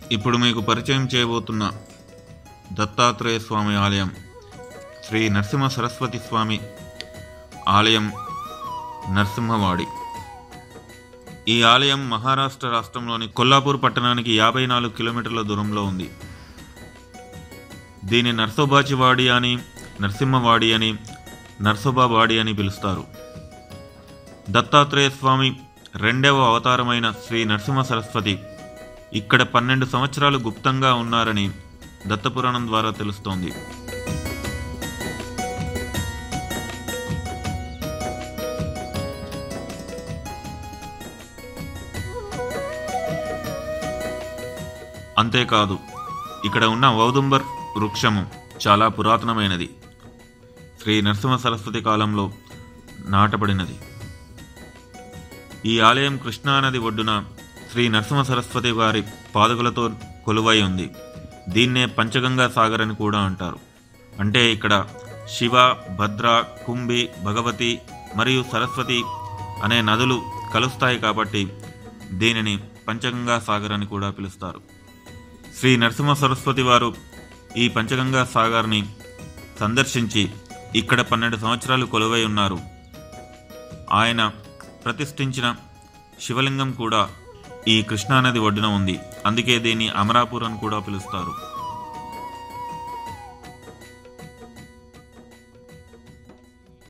ఇప్పుడు మీకు పరిచయం చేయబోతున్న దత్తాత్రేయ స్వామి ఆలయం శ్రీ నరసింహ సరస్వతి స్వామి ఆలయం నరసింహవాడి ఈ ఆలయం మహారాష్ట్ర రాష్ట్రంలోని కొల్లాపూర్ పట్టణానికి యాభై నాలుగు కిలోమీటర్ల దూరంలో ఉంది దీని నర్సోబాచివాడి అని నరసింహవాడి అని నర్సోబావాడి అని పిలుస్తారు దత్తాత్రేయ స్వామి రెండవ అవతారమైన శ్రీ నరసింహ సరస్వతి ఇక్కడ పన్నెండు సంవత్సరాలు గుప్తంగా ఉన్నారని దత్తపురాణం ద్వారా తెలుస్తోంది అంతేకాదు ఇక్కడ ఉన్న ఔదుంబర్ వృక్షము చాలా పురాతనమైనది శ్రీ నరసింహ సరస్వతి కాలంలో నాటబడినది ఈ ఆలయం కృష్ణానది ఒడ్డున శ్రీ నరసింహ సరస్వతి వారి పాదుకలతో కొలువై ఉంది దీన్నే పంచగంగా సాగర్ అని కూడా అంటారు అంటే ఇక్కడ శివ భద్ర కుంభి భగవతి మరియు సరస్వతి అనే నదులు కలుస్తాయి కాబట్టి దీనిని పంచగంగా సాగర్ అని కూడా పిలుస్తారు శ్రీ నరసింహ సరస్వతి వారు ఈ పంచగంగా సాగర్ని సందర్శించి ఇక్కడ పన్నెండు సంవత్సరాలు కొలువై ఉన్నారు ఆయన ప్రతిష్ఠించిన శివలింగం కూడా ఈ కృష్ణానది ఒడ్డున ఉంది అందుకే దీన్ని అమరాపూర్ అని కూడా పిలుస్తారు